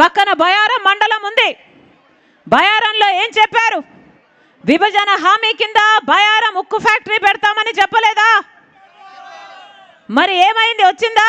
పక్కన బయారం మండలం ఉంది బయారంలో ఏం చెప్పారు విభజన హామీ కింద బయారం ఉక్కు ఫ్యాక్టరీ పెడతామని చెప్పలేదా మరి ఏమైంది వచ్చిందా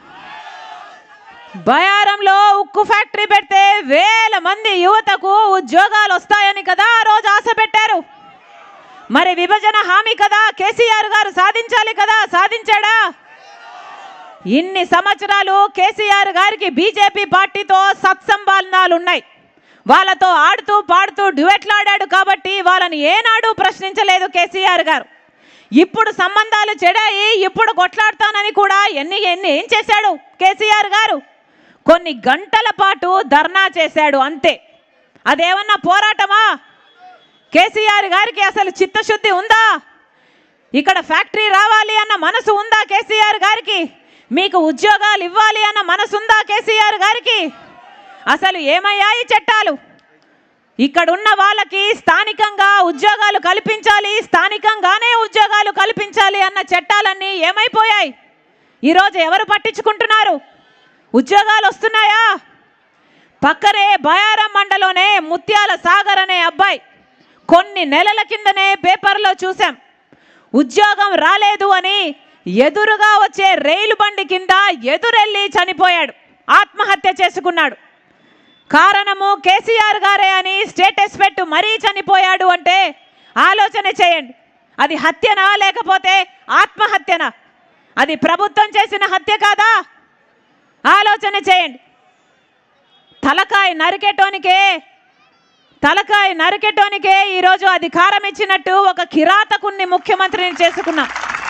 బయారంలో ఉక్కు ఫ్యాక్టరీ పెడితే వేల మంది యువతకు ఉద్యోగాలు వస్తాయని కదా ఆ రోజు ఆశ పెట్టారు మరి విభజన హామీ కదా కేసీఆర్ గారు సాధించాలి కదా సాధించాడా ఇన్ని సంవత్సరాలు కేసీఆర్ గారికి బీజేపీ పార్టీతో సత్సంబాలనాలు ఉన్నాయి వాళ్ళతో ఆడుతూ పాడుతూ డ్యూయట్లాడాడు కాబట్టి వాళ్ళని ఏనాడు ప్రశ్నించలేదు కేసీఆర్ గారు ఇప్పుడు సంబంధాలు చెడాయి ఇప్పుడు కొట్లాడతానని కూడా ఎన్ని ఎన్ని ఏం చేశాడు కేసీఆర్ గారు కొన్ని గంటల పాటు ధర్నా చేశాడు అంతే అదేమన్నా పోరాటమా కేసీఆర్ గారికి అసలు చిత్తశుద్ధి ఉందా ఇక్కడ ఫ్యాక్టరీ రావాలి అన్న మనసు ఉందా కేసీఆర్ గారికి మీకు ఉద్యోగాలు ఇవ్వాలి అన్న మనసు ఉందా కేసీఆర్ గారికి అసలు ఏమయ్యాయి చట్టాలు ఇక్కడున్న వాళ్ళకి స్థానికంగా ఉద్యోగాలు కల్పించాలి స్థానికంగానే ఉద్యోగాలు కల్పించాలి అన్న చట్టాలన్నీ ఏమైపోయాయి ఈరోజు ఎవరు పట్టించుకుంటున్నారు ఉద్యోగాలు వస్తున్నాయా పక్కనే బయారం మండలోనే ముత్యాల సాగర్ అనే అబ్బాయి కొన్ని నెలల కిందనే పేపర్లో చూసాం ఉద్యోగం రాలేదు అని ఎదురుగా వచ్చే రైలు బండి కింద ఎదురెళ్ళి చనిపోయాడు ఆత్మహత్య చేసుకున్నాడు కారణము కేసీఆర్ గారే అని స్టేటస్ పెట్టు మరీ చనిపోయాడు అంటే ఆలోచన చేయండి అది హత్యనా లేకపోతే ఆత్మహత్యనా అది ప్రభుత్వం చేసిన హత్య కాదా ఆలోచన చేయండి తలకాయ నరికేటోనికే తలకాయ నరికేటోనికే ఈరోజు అధికారం ఇచ్చినట్టు ఒక కిరాతకుణ్ణి ముఖ్యమంత్రిని చేసుకున్నాం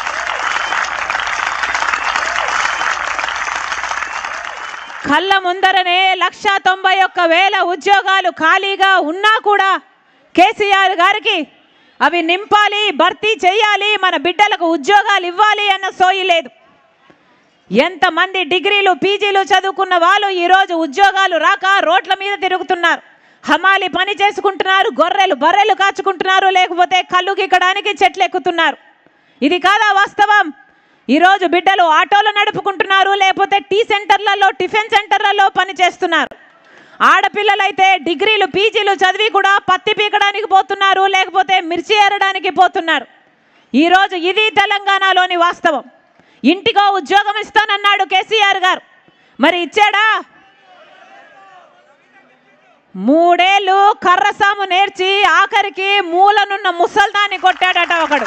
కళ్ళ ముందరనే లక్ష తొంభై ఒక్క వేల ఉద్యోగాలు ఖాళీగా ఉన్నా కూడా కేసీఆర్ గారికి అవి నింపాలి భర్తీ చేయాలి మన బిడ్డలకు ఉద్యోగాలు ఇవ్వాలి అన్న సోయి లేదు ఎంతమంది డిగ్రీలు పీజీలు చదువుకున్న వాళ్ళు ఈరోజు ఉద్యోగాలు రాక రోడ్ల మీద తిరుగుతున్నారు హమాలి పని చేసుకుంటున్నారు గొర్రెలు బర్రెలు కాచుకుంటున్నారు లేకపోతే కళ్ళు గిక్కడానికి చెట్లు ఎక్కుతున్నారు ఇది కాదా వాస్తవం ఈరోజు బిడ్డలు ఆటోలు నడుపుకుంటున్నారు లేకపోతే టీ సెంటర్లలో టిఫిన్ సెంటర్లలో పని చేస్తున్నారు ఆడపిల్లలైతే డిగ్రీలు పీజీలు చదివి కూడా పత్తి పీకడానికి పోతున్నారు లేకపోతే మిర్చి ఏరడానికి పోతున్నారు ఈరోజు ఇది తెలంగాణలోని వాస్తవం ఇంటికో ఉద్యోగం ఇస్తానన్నాడు కేసీఆర్ గారు మరి ఇచ్చాడా మూడేళ్ళు కర్రసాము నేర్చి ఆఖరికి మూలనున్న ముసల్దాన్ని కొట్టాడట ఒకడు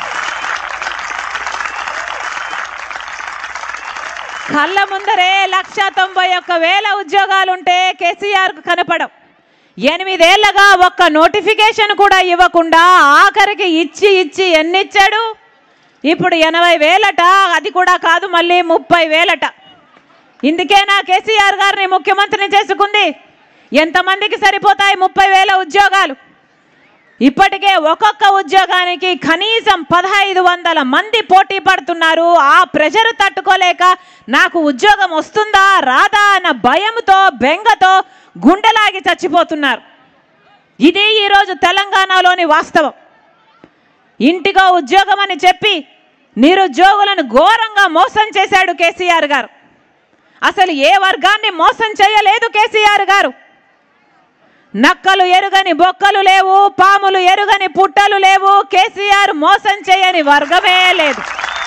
కళ్ళ ముందరే లక్ష తొంభై ఒక్క వేల ఉద్యోగాలుంటే కేసీఆర్ కనపడం ఎనిమిదేళ్లగా ఒక్క నోటిఫికేషన్ కూడా ఇవ్వకుండా ఆఖరికి ఇచ్చి ఇచ్చి ఎన్నిచ్చాడు ఇప్పుడు ఎనభై వేలట అది కూడా కాదు మళ్ళీ ముప్పై వేలట ఇందుకేనా కేసీఆర్ గారిని ముఖ్యమంత్రిని చేసుకుంది ఎంతమందికి సరిపోతాయి ముప్పై వేల ఉద్యోగాలు ఇప్పటికే ఒక్కొక్క ఉద్యోగానికి కనీసం పదహైదు వందల మంది పోటీ పడుతున్నారు ఆ ప్రెషర్ తట్టుకోలేక నాకు ఉద్యోగం వస్తుందా రాదా అన్న భయంతో బెంగతో గుండెలాగి చచ్చిపోతున్నారు ఇది ఈరోజు తెలంగాణలోని వాస్తవం ఇంటికో ఉద్యోగం అని చెప్పి నిరుద్యోగులను ఘోరంగా మోసం చేశాడు కేసీఆర్ గారు అసలు ఏ వర్గాన్ని మోసం చేయలేదు కేసీఆర్ గారు నక్కలు ఎరుగని బొక్కలు లేవు పాములు ఎరుగని పుట్టలు లేవు కేసీఆర్ మోసం చేయని వర్గమే లేదు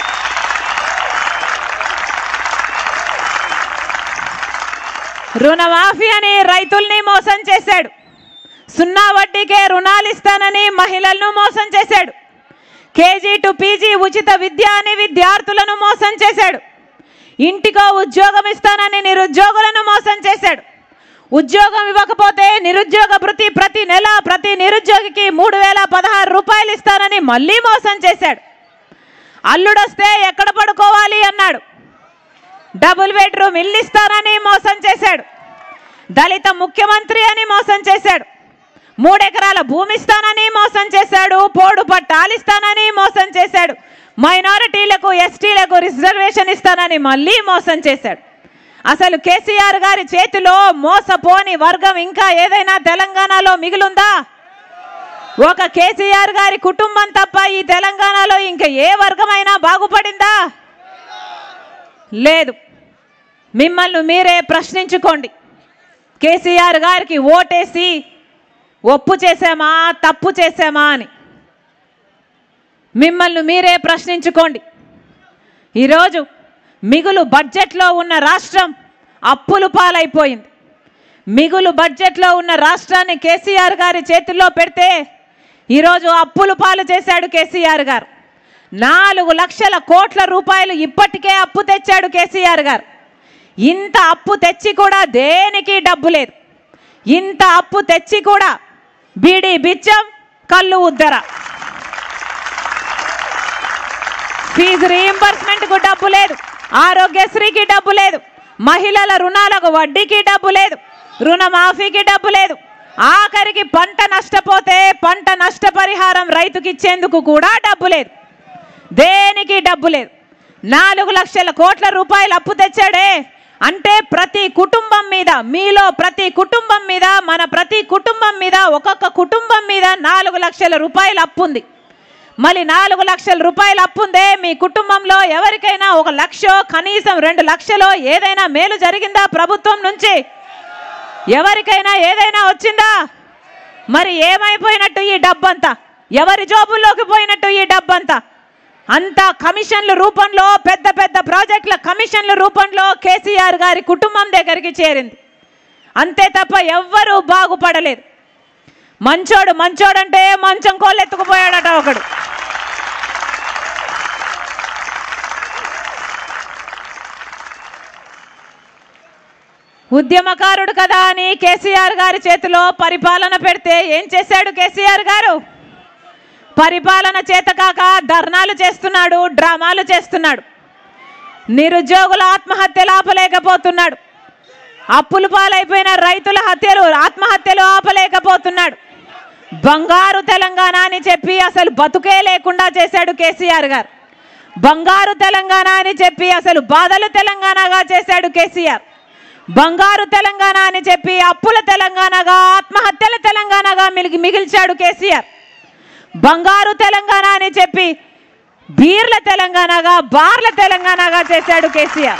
రుణమాఫీ అని రైతుల్ని మోసం చేశాడు సున్నా వడ్డీకే రుణాలు ఇస్తానని మహిళలను మోసం చేశాడు కేజీ టు పీజీ ఉచిత విద్య అని విద్యార్థులను మోసం చేశాడు ఇంటికో ఉద్యోగం ఇస్తానని నిరుద్యోగులను మోసం చేశాడు ఉద్యోగం ఇవ్వకపోతే నిరుద్యోగ భృతి ప్రతి నెల ప్రతి నిరుద్యోగికి మూడు వేల పదహారు రూపాయలు ఇస్తానని మళ్ళీ మోసం చేశాడు అల్లుడొస్తే ఎక్కడ పడుకోవాలి అన్నాడు డబుల్ బెడ్రూమ్ ఇల్లు ఇస్తానని మోసం చేశాడు దళిత ముఖ్యమంత్రి అని మోసం చేశాడు మూడెకరాల భూమి ఇస్తానని మోసం చేశాడు పోడు పట్టాలు ఇస్తానని మోసం చేశాడు మైనారిటీలకు ఎస్టీలకు రిజర్వేషన్ ఇస్తానని మళ్ళీ మోసం చేశాడు అసలు కేసీఆర్ గారి చేతిలో మోసపోని వర్గం ఇంకా ఏదైనా తెలంగాణలో మిగిలుందా ఒక కేసీఆర్ గారి కుటుంబం తప్ప ఈ తెలంగాణలో ఇంకా ఏ వర్గమైనా బాగుపడిందా లేదు మిమ్మల్ని మీరే ప్రశ్నించుకోండి కేసీఆర్ గారికి ఓటేసి ఒప్పు చేశామా తప్పు చేశామా అని మిమ్మల్ని మీరే ప్రశ్నించుకోండి ఈరోజు మిగులు బడ్జెట్లో ఉన్న రాష్ట్రం అప్పులు పాలైపోయింది మిగులు బడ్జెట్లో ఉన్న రాష్ట్రాన్ని కేసీఆర్ గారి చేతుల్లో పెడితే ఈరోజు అప్పులు పాలు చేశాడు కేసీఆర్ గారు నాలుగు లక్షల కోట్ల రూపాయలు ఇప్పటికే అప్పు తెచ్చాడు కేసీఆర్ గారు ఇంత అప్పు తెచ్చి కూడా దేనికి డబ్బు లేదు ఇంత అప్పు తెచ్చి కూడా బీడీ బిచ్చం కళ్ళు ఉద్దర ఫీజు రీయింబర్స్మెంట్కు డబ్బు లేదు ఆరోగ్యశ్రీకి డబ్బు లేదు మహిళల రుణాలకు వడ్డీకి డబ్బు లేదు రుణమాఫీకి డబ్బు లేదు ఆఖరికి పంట నష్టపోతే పంట నష్టపరిహారం రైతుకి ఇచ్చేందుకు కూడా డబ్బు లేదు దేనికి డబ్బు లేదు నాలుగు లక్షల కోట్ల రూపాయలు అప్పు తెచ్చాడే అంటే ప్రతి కుటుంబం మీద మీలో ప్రతి కుటుంబం మీద మన ప్రతి కుటుంబం మీద ఒక్కొక్క కుటుంబం మీద నాలుగు లక్షల రూపాయలు అప్పు ఉంది మరి నాలుగు లక్షల రూపాయలు అప్పుందే మీ కుటుంబంలో ఎవరికైనా ఒక లక్షో కనీసం రెండు లక్షలో ఏదైనా మేలు జరిగిందా ప్రభుత్వం నుంచి ఎవరికైనా ఏదైనా వచ్చిందా మరి ఏమైపోయినట్టు ఈ డబ్బంతా ఎవరి జోబుల్లోకి పోయినట్టు ఈ డబ్బంతా అంతా కమిషన్ల రూపంలో పెద్ద పెద్ద ప్రాజెక్టుల కమిషన్ల రూపంలో కేసీఆర్ గారి కుటుంబం దగ్గరికి చేరింది అంతే తప్ప ఎవ్వరూ బాగుపడలేదు మంచోడు మంచోడంటే మంచం కోళ్ళు ఎత్తుకుపోయాడట ఒకడు ఉద్యమకారుడు కదా అని కేసీఆర్ గారి చేతిలో పరిపాలన పెడితే ఏం చేశాడు కేసీఆర్ గారు పరిపాలన చేతకాక ధర్నాలు చేస్తున్నాడు డ్రామాలు చేస్తున్నాడు నిరుద్యోగుల ఆత్మహత్యలు ఆపలేకపోతున్నాడు అప్పులు పాలైపోయిన రైతుల హత్యలు ఆత్మహత్యలు ఆపలేకపోతున్నాడు బంగారు తెలంగాణ అని చెప్పి అసలు బతుకే లేకుండా చేశాడు కేసీఆర్ గారు బంగారు తెలంగాణ అని చెప్పి అసలు బాధలు తెలంగాణగా చేశాడు కేసీఆర్ బంగారు తెలంగాణ అని చెప్పి అప్పుల తెలంగాణగా ఆత్మహత్యల తెలంగాణగా మిగిలి మిగిల్చాడు కేసీఆర్ బంగారు తెలంగాణ అని చెప్పి బీర్ల తెలంగాణగా బార్ల తెలంగాణగా చేశాడు కేసీఆర్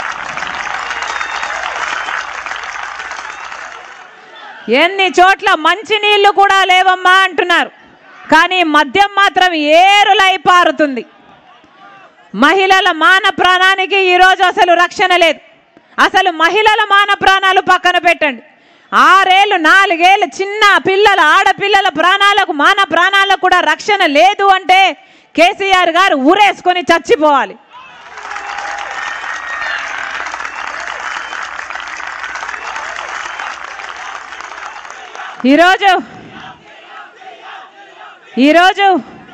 ఎన్ని చోట్ల మంచి నీళ్లు కూడా లేవమ్మా అంటున్నారు కానీ మద్యం మాత్రం ఏరులై పారుతుంది మహిళల మాన ప్రాణానికి ఈరోజు అసలు రక్షణ లేదు అసలు మహిళల మాన ప్రాణాలు పక్కన పెట్టండి ఆరేళ్ళు నాలుగేళ్ళు చిన్న పిల్లల ఆడపిల్లల ప్రాణాలకు మాన ప్రాణాలకు కూడా రక్షణ లేదు అంటే కేసీఆర్ గారు ఊరేసుకొని చచ్చిపోవాలి ఈరోజు ఈరోజు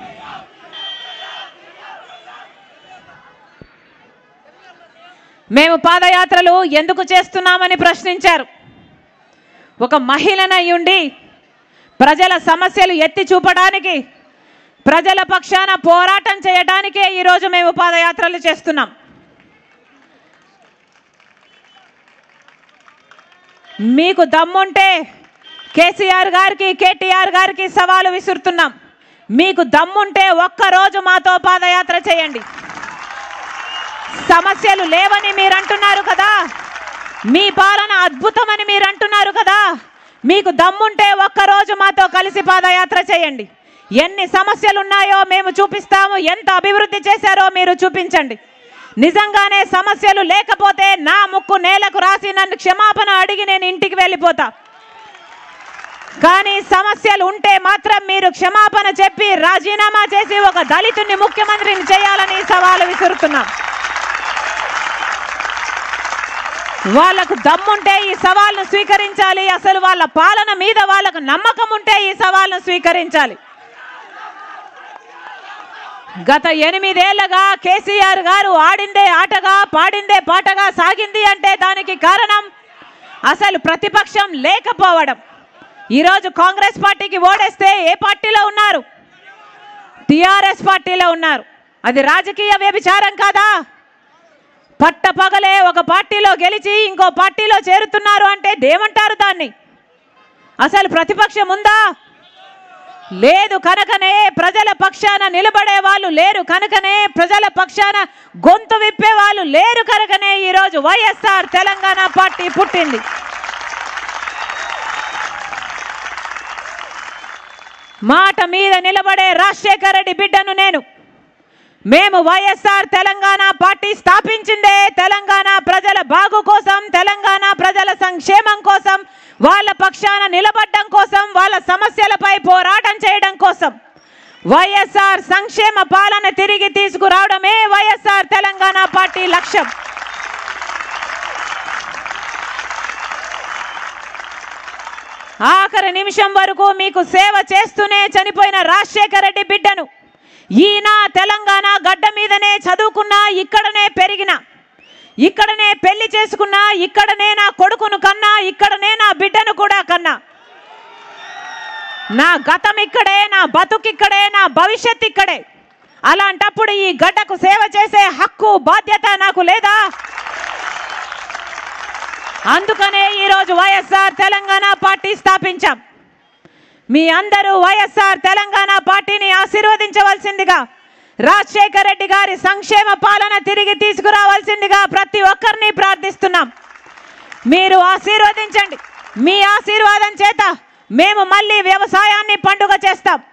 మేము పాదయాత్రలు ఎందుకు చేస్తున్నామని ప్రశ్నించారు ఒక మహిళనయ్యుండి ప్రజల సమస్యలు ఎత్తి చూపడానికి ప్రజల పక్షాన పోరాటం చేయడానికే ఈరోజు మేము పాదయాత్రలు చేస్తున్నాం మీకు దమ్ముంటే కేసీఆర్ గారికి కేటీఆర్ గారికి సవాలు విసురుతున్నాం మీకు దమ్ముంటే ఒక్కరోజు మాతో పాదయాత్ర చేయండి సమస్యలు లేవని మీరు అంటున్నారు కదా మీ పాలన అద్భుతమని మీరు అంటున్నారు కదా మీకు దమ్ముంటే ఒక్కరోజు మాతో కలిసి పాదయాత్ర చేయండి ఎన్ని సమస్యలు ఉన్నాయో మేము చూపిస్తాము ఎంత అభివృద్ధి చేశారో మీరు చూపించండి నిజంగానే సమస్యలు లేకపోతే నా ముక్కు నేలకు రాసి నన్ను క్షమాపణ అడిగి నేను ఇంటికి వెళ్ళిపోతా కానీ సమస్యలు ఉంటే మాత్రం మీరు క్షమాపణ చెప్పి రాజీనామా చేసి ఒక దళితుని ముఖ్యమంత్రిని చేయాలని సవాలు విసురుతున్నాం వాళ్ళకు దమ్ముంటే ఈ సవాల్ను స్వీకరించాలి అసలు వాళ్ళ పాలన మీద వాళ్ళకు నమ్మకం ఉంటే ఈ సవాల్ను స్వీకరించాలి గత ఎనిమిదేళ్లగా కేసీఆర్ గారు ఆడిందే ఆటగా పాడిందే పాటగా సాగింది అంటే దానికి కారణం అసలు ప్రతిపక్షం లేకపోవడం ఈరోజు కాంగ్రెస్ పార్టీకి ఓడేస్తే ఏ పార్టీలో ఉన్నారు టిఆర్ఎస్ పార్టీలో ఉన్నారు అది రాజకీయ వ్యభిచారం కాదా పట్టపగలే ఒక పార్టీలో గెలిచి ఇంకో పార్టీలో చేరుతున్నారు అంటే దేమంటారు దాన్ని అసలు ప్రతిపక్షం ఉందా లేదు కనుకనే ప్రజల పక్షాన నిలబడే వాళ్ళు లేరు కనుకనే ప్రజల పక్షాన గొంతు విప్పే వాళ్ళు లేరు కనుకనే ఈరోజు వైఎస్ఆర్ తెలంగాణ పార్టీ పుట్టింది మాట మీద నిలబడే రాజశేఖర రెడ్డి బిడ్డను నేను మేము వైఎస్ఆర్ తెలంగాణ పార్టీ స్థాపించిందే తెలంగాణ ప్రజల బాగు కోసం తెలంగాణ ప్రజల సంక్షేమం కోసం వాళ్ళ పక్షాన నిలబడడం కోసం వాళ్ళ సమస్యలపై పోరాటం చేయడం కోసం వైఎస్ఆర్ సంక్షేమ పాలన తిరిగి తీసుకురావడమే వైఎస్ఆర్ తెలంగాణ పార్టీ లక్ష్యం ఆఖరి నిమిషం వరకు మీకు సేవ చేస్తూనే చనిపోయిన రాజశేఖర రెడ్డి బిడ్డను ఈయన తెలంగాణ గడ్డ మీదనే చదువుకున్నా ఇక్కడనే పెరిగిన ఇక్కడనే పెళ్లి చేసుకున్నా ఇక్కడనే నా కొడుకును కన్నా ఇక్కడనే నా బిడ్డను కూడా కన్నా నా గతం ఇక్కడే నా బతుకిక్కడే నా భవిష్యత్ ఇక్కడే అలాంటప్పుడు ఈ గడ్డకు సేవ చేసే హక్కు బాధ్యత నాకు లేదా అందుకనే ఈరోజు వైఎస్ఆర్ తెలంగాణ పార్టీ స్థాపించాం మీ అందరూ వైఎస్ఆర్ తెలంగాణ పార్టీని ఆశీర్వదించవలసిందిగా రాజశేఖర రెడ్డి గారి సంక్షేమ పాలన తిరిగి తీసుకురావాల్సిందిగా ప్రతి ఒక్కరిని ప్రార్థిస్తున్నాం మీరు ఆశీర్వదించండి మీ ఆశీర్వాదం చేత మేము మళ్ళీ వ్యవసాయాన్ని పండుగ చేస్తాం